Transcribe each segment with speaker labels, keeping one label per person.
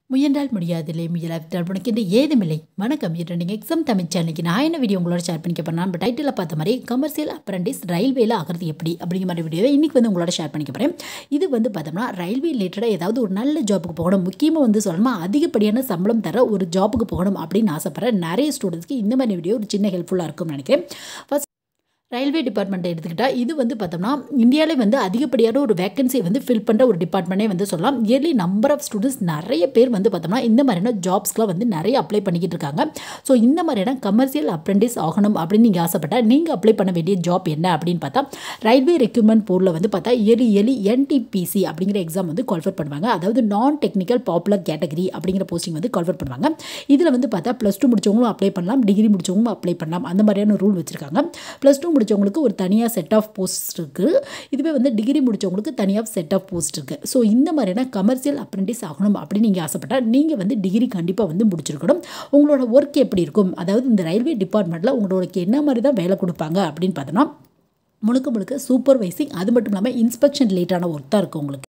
Speaker 1: முயன்றால் முடியாதில்லை முயலாவிட்டால் உனக்கு ஏதுமில்லை வணக்கம் இது நீங்கள் எக்ஸாம் தமிழ் சேனலுக்கு நான் என்ன வீடியோ உங்களோட ஷேர் பண்ணிக்க போறேன் நம்ம டைட்டில் பார்த்த மாதிரி கமர்ஷியல் அப்ரண்டிஸ் ரயில்வேல ஆகிறது எப்படி அப்படிங்கிற மாதிரி வீடியோ இன்றைக்கி வந்து உங்களோட ஷேர் பண்ணிக்க போகிறேன் இது வந்து பார்த்தோம்னா ரயில்வே ரிலேட்டடாக ஏதாவது ஒரு நல்ல ஜாப்புக்கு போகணும் முக்கியமாக வந்து சொல்லணுமா அதிகப்படியான சம்பளம் தர ஒரு ஜாப்புக்கு போகணும் அப்படின்னு ஆசைப்படுற நிறைய ஸ்டூடெண்ட்ஸ்க்கு இந்த மாதிரி வீடியோ ஒரு சின்ன ஹெல்ப்ஃபுல்லாக இருக்கும்னு நினைக்கிறேன் ஃபஸ்ட் ரயில்வே டிபார்ட்மெண்ட்டை எடுத்துக்கிட்டால் இது வந்து பார்த்தோம்னா இந்தியாவிலே வந்து அதிகப்படியான ஒரு வேக்கன்சியை வந்து ஃபில் பண்ணுற ஒரு டிபார்ட்மெண்ட்டே வந்து சொல்லலாம் இயர்லி நம்பர் ஆஃப் ஸ்டூடெண்ட்ஸ் நிறைய பேர் வந்து பார்த்தோம்னா இந்த மாதிரியான ஜாப்ஸ்க்குலாம் வந்து நிறைய அப்ளை பண்ணிக்கிட்டு இருக்காங்க ஸோ இந்த மாதிரியான கமர்ஷியல் அப்ரெண்டிஸ் ஆகணும் அப்படின்னு நீங்கள் ஆசைப்பட்டால் நீங்கள் அப்ளை பண்ண வேண்டிய ஜாப் என்ன அப்படின்னு பார்த்தா ரயில்வே ரெக்யூப்மெண்ட் போர்டில் வந்து பார்த்தா இயர்லி இயர்லி என்டிபிசி அப்படிங்கிற எக்ஸாம் வந்து குவாலிஃபர் பண்ணுவாங்க அதாவது நான் டெக்னிக்கல் பாப்புலர் கேட்டகரி அப்படிங்கிற போஸ்டிங் வந்து குவாலிஃபர் பண்ணுவாங்க இதில் வந்து பார்த்தா ப்ளஸ் டூ முடிச்சவங்களும் அப்ளை பண்ணலாம் டிகிரி முடிச்சவங்களும் அப்ளை பண்ணலாம் அந்த மாதிரியான ரூல் வச்சுருக்காங்க ப்ளஸ் டூ முடிச்சவங்களுக்கு ஒரு தனியாக செட் ஆஃப் போஸ்ட் இருக்குது இதுவே வந்து டிகிரி முடிச்சவங்களுக்கு தனியாக செட் ஆஃப் போஸ்ட் இருக்குது ஸோ இந்த மாதிரியான கமர்ஷியல் அப்ரெண்டிஸ் ஆகணும் அப்படின்னு நீங்கள் ஆசைப்பட்டால் நீங்கள் வந்து டிகிரி கண்டிப்பாக வந்து முடிச்சிருக்கணும் உங்களோட ஒர்க் எப்படி இருக்கும் அதாவது இந்த ரயில்வே டிபார்ட்மெண்ட்டில் உங்களோட என்ன மாதிரி தான் வேலை கொடுப்பாங்க அப்படின்னு பார்த்தோன்னா முழுக்க முழுக்க சூப்பர்வைசிங் அது மட்டும் இல்லாமல் இன்ஸ்பெக்ஷன் ரிலேட்டான ஒர்க் தான் இருக்குது உங்களுக்கு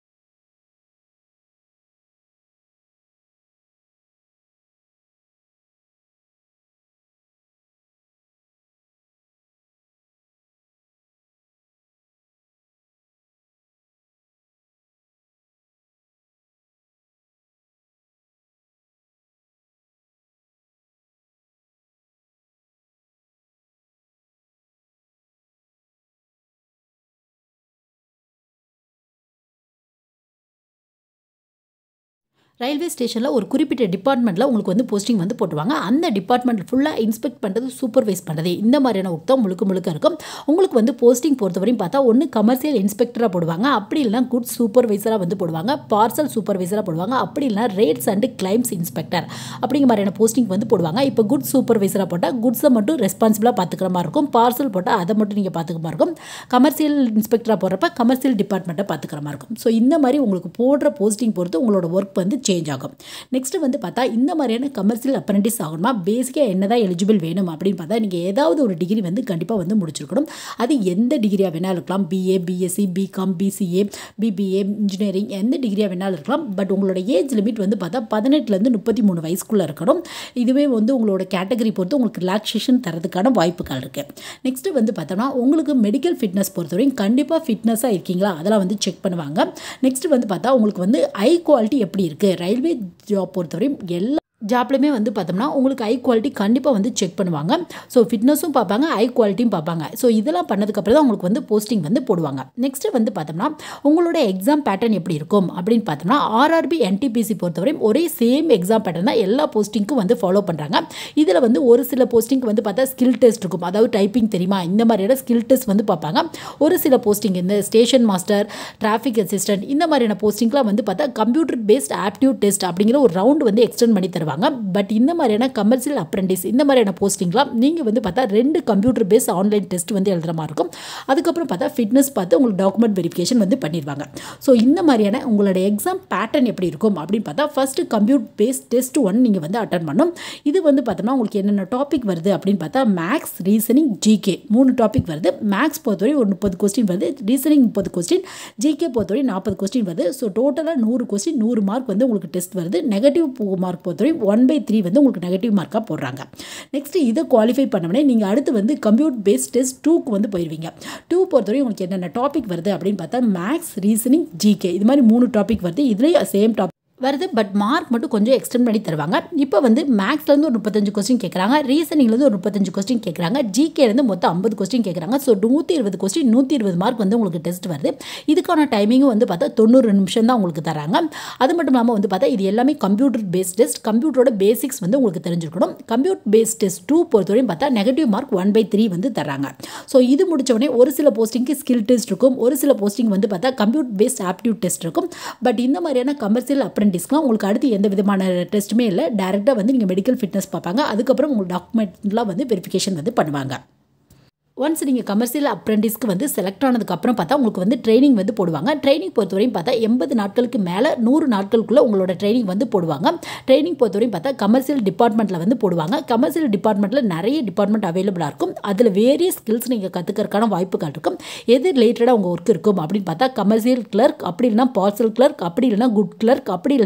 Speaker 1: ரயில்வே ஸ்டேஷனில் ஒரு குறிப்பிட்ட டிபார்ட்மெண்ட்டில் உங்களுக்கு வந்து போஸ்டிங் வந்து போட்டுருவாங்க அந்த டிபார்ட்மெண்ட் ஃபுல்லாக இன்ஸ்பெக்ட் பண்ணுறது சூப்பர்வைஸ் பண்ணுறது இந்த மாதிரியான ஒர்க் தான் முழுக்க முழுக்க இருக்கும் உங்களுக்கு வந்து போஸ்டிங் பொறுத்தவரையும் பார்த்தா ஒன்று கமர்ஷியல் இன்ஸ்பெக்டராக போடுவாங்க அப்படி இல்லைனா குட்ஸ் சூப்பர்வைசராக வந்து போடுவாங்க பார்சல் சூப்பர்வைசராக போடுவாங்க அப்படி இல்லைனா ரேட்ஸ் அண்ட் கிளைம்ஸ் இன்ஸ்பெக்டர் அப்படிங்கிற மாதிரியான போஸ்டிங் வந்து போடுவாங்க இப்போ குட்ஸ் சூப்பர்வைசராக போட்டால் குட்ஸை மட்டும் ரெஸ்பான்சிபிளாக பார்த்துக்கிற மாதிரி இருக்கும் பார்சல் போட்டால் அதை மட்டும் நீங்கள் பார்த்துக்க மாதிரி இருக்கும் கமர்ஷியல் இன்ஸ்பெக்டராக போடுறப்ப கமர்ஷியல் டிபார்ட்மெண்ட்டை பார்த்துக்கிற மாதிரி இருக்கும் ஸோ இந்த மாதிரி உங்களுக்கு போடுற போஸ்டிங் பொறுத்து உங்களோட ஒர்க் வந்து சேஞ்ச் ஆகும் நெக்ஸ்ட் வந்து பார்த்தா இந்த மாதிரியான கமர்ஷியல் அப்ரண்டிஸ் ஆகணுமா பேசிக்காக என்ன தான் எலிஜிபிள் வேணும் அப்படின்னு பார்த்தா நீங்கள் ஏதாவது ஒரு டிகிரி வந்து கண்டிப்பாக வந்து முடிச்சிருக்கணும் அது எந்த டிகிரியாக வேணாலும் இருக்கலாம் BA BSc BCom BCA BBA engineering எந்த டிகிரியாக வேணாலும் இருக்கலாம் பட் உங்களோட ஏஜ் லிமிட் வந்து பார்த்தா பதினெட்டுலேருந்து முப்பத்தி மூணு வயசுக்குள்ளே இருக்கணும் இதுவே வந்து உங்களோட கேட்டகரி பொறுத்து உங்களுக்கு ரிலாக்ஸேஷன் தரதுக்கான வாய்ப்புகள் இருக்குது நெக்ஸ்ட்டு வந்து பார்த்தோம்னா உங்களுக்கு மெடிக்கல் ஃபிட்னஸ் பொறுத்தவரைக்கும் கண்டிப்பாக ஃபிட்னஸாக இருக்கீங்களா அதெல்லாம் வந்து செக் பண்ணுவாங்க நெக்ஸ்ட் வந்து பார்த்தா உங்களுக்கு வந்து ஐ குவாலிட்டி எப்படி இருக்குது ரயில்வே ஜாப் பொறுத்தவரையும் எல்லா ஜாப்லையுமே வந்து பார்த்தோம்னா உங்களுக்கு ஐ குவாலிட்டி கண்டிப்பாக வந்து செக் பண்ணுவாங்க ஸோ ஃபிட்னஸும் பார்ப்பாங்க ஐ குவாலிட்டியும் பார்ப்பாங்க ஸோ இதெல்லாம் பண்ணதுக்கப்புறம் தான் உங்களுக்கு வந்து போஸ்டிங் வந்து போடுவாங்க நெக்ஸ்ட்டு வந்து பார்த்தோம்னா உங்களோட எக்ஸாம் பேட்டர்ன் எப்படி இருக்கும் அப்படின்னு பார்த்தோம்னா ஆர்ஆர்பி என்டிபிசி பொறுத்தவரையும் ஒரே சேம் எக்ஸாம் பேட்டர்ன் தான் எல்லா போஸ்டிங்க்கும் வந்து ஃபாலோ பண்ணுறாங்க இதில் வந்து ஒரு சில போஸ்டிங்க்கு வந்து பார்த்தா ஸ்கில் டெஸ்ட் இருக்கும் அதாவது டைப்பிங் தெரியுமா இந்த மாதிரியான ஸ்கில் டெஸ்ட் வந்து பார்ப்பாங்க ஒரு சில போஸ்டிங் இந்த ஸ்டேஷன் மாஸ்டர் டிராஃபிக் அசிஸ்டன்ட் இந்த மாதிரியான போஸ்டிங்லாம் வந்து பார்த்தா கம்ப்யூட்டர் பேஸ்ட் ஆப்டியூட் டெஸ்ட் அப்படிங்கிற ஒரு ரவுண்ட் வந்து எக்ஸ்டெண்ட் பண்ணி தருவாங்க பட் இந்த மாதிரியான கமர்ஷியல் அப்ரெண்டிஸ் இந்த மாதிரியான போஸ்டிங்லாம் நீங்கள் வந்து பார்த்தா ரெண்டு கம்ப்யூட்டர் பேஸ் ஆன்லைன் டெஸ்ட் வந்து எழுதுற மாதிரி இருக்கும் அதுக்கப்புறம் பார்த்தா ஃபிட்னஸ் பார்த்து உங்களுக்கு டாக்குமெண்ட் வெரிஃபிகேஷன் வந்து பண்ணிடுவாங்க ஸோ இந்த மாதிரியான உங்களோட எக்ஸாம் பேட்டர்ன் எப்படி இருக்கும் அப்படின்னு பார்த்தா first computer based test one நீங்கள் வந்து அட்டன் பண்ணும் இது வந்து பார்த்தோம்னா உங்களுக்கு என்னென்ன டாபிக் வருது அப்படின்னு பார்த்தா மேக்ஸ் ரீசனிங் ஜிகே மூணு டாபிக் வருது மேக்ஸ் பொறுத்தவரை ஒரு முப்பது கொஸ்டின் வருது ரீசனிங் முப்பது கொஸ்டின் ஜிகே பொறுத்தவரை நாற்பது கொஸ்டின் வருது ஸோ டோட்டலாக நூறு கொஸ்டின் நூறு மார்க் வந்து உங்களுக்கு டெஸ்ட் வருது நெகட்டிவ் மார்க் பொறுத்தவரை ஒன் பை த்ரீ வந்து உங்களுக்கு நெகட்டிவ் மார்க்காக போடுறாங்க நெக்ஸ்ட் இதை குவாலிஃபை பண்ணவனே நீங்கள் அடுத்து வந்து கம்ப்யூட்டர் பேஸ்ட் டெஸ்ட் டூக்கு வந்து போயிடுவீங்க டூ பொறுத்தவரை உங்களுக்கு என்னென்ன டாபிக் வருது அப்படின்னு பார்த்தா மேக்ஸ் ரீசனிங் ஜிகே இது மாதிரி மூணு டாபிக் வருது இதுலேயும் சேம் டாபிக் வருது பட் மார்க் மட்டும் கொஞ்சம் எக்ஸ்டெண்ட் பண்ணி தருவாங்க இப்போ வந்து மேக்ஸ்லேருந்து ஒரு முப்பத்தஞ்சு கொஸ்டின் கேட்குறாங்க ரீசனிங்லேருந்து ஒரு முப்பத்தஞ்சு கொஸ்டின் கேட்குறாங்க ஜிகேலேருந்து மொத்தம் ஐம்பது கொஸ்டின் கேட்குறாங்க ஸோ நூற்றி இருபது கொஸ்டின் நூற்றி இருபது மார்க் வந்து உங்களுக்கு டெஸ்ட் வருது இதுக்கான டைமிங்கும் வந்து பார்த்தா தொண்ணூறு நிமிஷம் தான் உங்களுக்கு தராங்க அது மட்டும் இல்லாமல் வந்து பார்த்தா இது எல்லாமே கம்ப்யூட்டர் பேஸ்ட் டெஸ்ட் கம்ப்யூட்டரோட பேசிக்ஸ் வந்து உங்களுக்கு தெரிஞ்சிருக்கணும் கம்ப்யூட்டர் பேஸ்ட் டெஸ்ட் டூ பொறுத்தவரையும் பார்த்தா negative mark one by three வந்து தராங்க ஸோ இது முடிச்சவொடனே ஒரு சில போஸ்டிங்க்கு ஸ்கில் டெஸ்ட் இருக்கும் ஒரு சில போஸ்டிங் வந்து பார்த்தா கம்ப்யூட்டர் பேஸ்ட் ஆப்டியூட் டெஸ்ட் இருக்கும் பட் இந்த மாதிரியான கமர்ஷியல் அப்ரெண்டிஸ்க்குலாம் உங்களுக்கு அடுத்து எந்த விதமான டெஸ்ட்டுமே இல்லை டேரெக்டாக வந்து நீங்கள் மெடிக்கல் ஃபிட்னஸ் பார்ப்பாங்க அதுக்கப்புறம் உங்கள் டாக்குமெண்ட்லாம் வந்து வெரிஃபிகேஷன் வந்து பண்ணுவாங்க ஒன்ஸ் நீங்கள் கமர்ஷியல் அப்ரெண்டிஸ்க்கு வந்து செலக்ட் ஆனதுக்கப்புறம் பார்த்தா உங்களுக்கு வந்து ட்ரைனிங் வந்து போடுவாங்க ட்ரைனிங் பொறுத்தவரையும் பார்த்தா எண்பது நாட்களுக்கு மேலே நூறு நாட்களுக்குள்ளே உங்களோட ட்ரைனிங் வந்து போடுவாங்க ட்ரைனிங் பொறுத்தவரையும் பார்த்தா கமர்ஷியல் டிபார்ட்மெண்ட்டில் வந்து போடுவாங்க கமர்ஷியல் டிபார்ட்மெண்ட்டில் நிறைய டிபார்ட்மெண்ட் அவைலபிளாக இருக்கும் அதில் வேரிய ஸ்கில்ஸ் நீங்கள் கற்றுக்கிறதுக்கான வாய்ப்புகள் இருக்கும் எது ரிலேட்டடாக உங்கள் ஒர்க் இருக்கும் அப்படின்னு பார்த்தா கமர்ஷியல் கிளர்க் அப்படி இல்லைனா பார்சல் கிளர்க் அப்படி இல்லைனா குட் கிளர்க் அப்படி இல்லைனா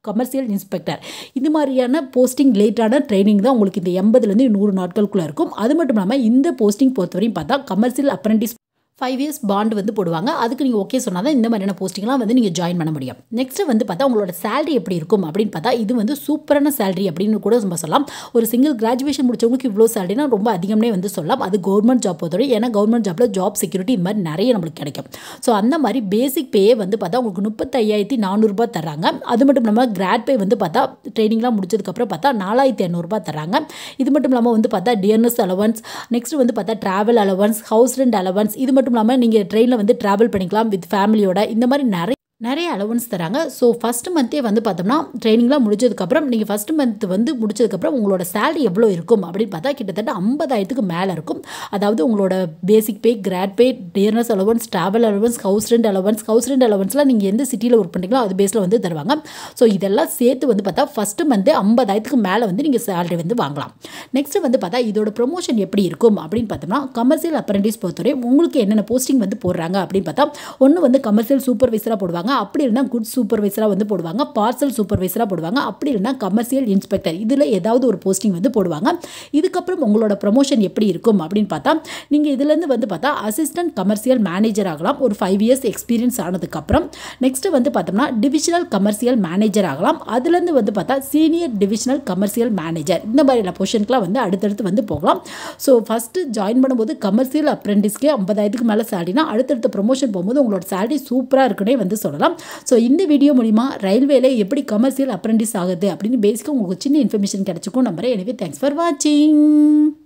Speaker 1: கமர்ஷியல் இன்ஸ்பெக்டர் இது மாதிரியான போஸ்டிங் ரிலேட்டடான ட்ரைனிங் தான் உங்களுக்கு இந்த எண்பதுலேருந்து நூறு நாட்களுக்குள்ளே இருக்கும் அது மட்டும் இல்லாமல் இந்த போஸ்டிங் பொறுத்தவரையும் பார்த்தா commercial apprentice five years bond வந்து போடுவாங்க அதுக்கு நீங்கள் ஓகே சொன்னால் தான் இந்த மாதிரியான போஸ்டிங்லாம் வந்து நீங்கள் ஜாயின் பண்ண முடியும் நெக்ஸ்ட்டு வந்து பார்த்தா உங்களோட சேலரி எப்படி இருக்கும் அப்படின்னு பார்த்தா இது வந்து சூப்பரான சேலரி அப்படின்னு கூட நம்ம சொல்லலாம் ஒரு சிங்கிள் கிராஜுவேஷன் முடிச்சவங்களுக்கு இவ்வளோ சேலரினா ரொம்ப அதிகம்னே வந்து சொல்லலாம் அது கவர்மெண்ட் ஜாப் பொறுத்தவரை ஏன்னா கவர்மெண்ட் ஜாப்பில் ஜாப் செக்யூரிட்டி இந்த மாதிரி நிறைய நம்மளுக்கு கிடைக்கும் ஸோ அந்த மாதிரி பேசிக் பேயே வந்து பார்த்தா உங்களுக்கு முப்பத்தையாயிரத்தி நானூறுரூபா தராங்க அது மட்டும் இல்லாமல் கிராட் பே வந்து பார்த்தா ட்ரைனிங்லாம் முடிச்சதுக்கப்புறம் பார்த்தா நாலாயிரத்தி இரநூறுபா தராங்க இது மட்டும் இல்லாமல் வந்து பார்த்தா டிஎன்எஸ் அலவன்ஸ் நெக்ஸ்ட் வந்து பார்த்தா travel allowance house rent allowance இது மட்டும் இல்லாமல் நீங்கள் ட்ரெயினில் வந்து ட்ராவல் பண்ணிக்கலாம் வித் ஃபேமிலியோட இந்த மாதிரி நிறைய நிறைய அலவன்ஸ் தராங்க ஸோ ஃபஸ்ட் மந்த்தே வந்து பார்த்தோம்னா ட்ரைனிங்லாம் முடிச்சதுக்கப்புறம் நீங்கள் ஃபஸ்ட் மந்த் வந்து முடிச்சதுக்கப்புறம் உங்களோட சேலரி எவ்வளோ இருக்கும் அப்படின்னு பார்த்தா கிட்டத்தட்ட ஐம்பதாயிரத்துக்கு மேலே இருக்கும் அதாவது உங்களோட basic pay grade pay dearness allowance travel allowance house rent allowance house rent அலவன்ஸ்லாம் நீங்கள் எந்த சிட்டியில் ஒர்க் பண்ணுறீங்களோ அது பேஸில் வந்து தருவாங்க ஸோ இதெல்லாம் சேர்த்து வந்து பார்த்தா ஃபஸ்ட்டு மந்த்து ஐம்பதாயிரத்துக்கு மேலே வந்து நீங்கள் சேலரி வந்து வாங்கலாம் நெக்ஸ்ட் வந்து பார்த்தா இதோட ப்ரொமோஷன் எப்படி இருக்கும் அப்படின்னு பார்த்தோம்னா கமர்ஷியல் அப்ரண்டிஸ் பொறுத்தவரை உங்களுக்கு என்னென்ன போஸ்டிங் வந்து போடுறாங்க அப்படின்னு பார்த்தா ஒன்று வந்து கமர்ஷியல் சூப்பர்வைசராக போடுவாங்க அப்படி இல்லைனா குட் சூப்பர்வைசராக வந்து போடுவாங்க பார்சல் சூப்பர்வைசராக போடுவாங்க அப்படி இல்லைனா கமர்ஷியல் இன்ஸ்பெக்டர் இதில் ஏதாவது ஒரு போஸ்டிங் வந்து போடுவாங்க இதுக்கப்புறம் உங்களோட ப்ரொமோஷன் எப்படி இருக்கும் அப்படின்னு பார்த்தா நீங்கள் இதுலேருந்து வந்து பார்த்தா அசிஸ்டன்ட் கமர்ஷியல் மேனேஜர் ஆகலாம் ஒரு ஃபைவ் இயர்ஸ் எக்ஸ்பீரியன்ஸ் ஆனதுக்கப்புறம் நெக்ஸ்ட் வந்து பார்த்தோம்னா டிவிஷனல் கமர்ஷியல் மேனேஜர் ஆகலாம் அதுலேருந்து வந்து பார்த்தா சீனியர் டிவிஷனல் கமர்ஷியல் மேனேஜர் இந்த மாதிரியான பொசிஷனுக்குலாம் வந்து அடுத்தடுத்து வந்து போகலாம் ஸோ ஃபஸ்ட்டு ஜாயின் பண்ணும்போது கமர்ஷியல் அப்ரெண்டிஸ்க்கே ஐம்பதாயிரத்துக்கு மேலே சேலரினா அடுத்தடுத்த ப்ரொமோஷன் போகும்போது உங்களோட சேலரி சூப்பராக இருக்குன்னே வந்து சொல்லலாம் ஸோ இந்த வீடியோ மூலிமா ரயில்வேல எப்படி கமர்ஷியல் அப்ரெண்டிஸ் ஆகுது அப்படின்னு பேசிக்காக உங்களுக்கு சின்ன இன்ஃபர்மேஷன் கிடச்சிக்கும் நம்புறேன் எனவே தேங்க்ஸ் ஃபார் வாட்சிங்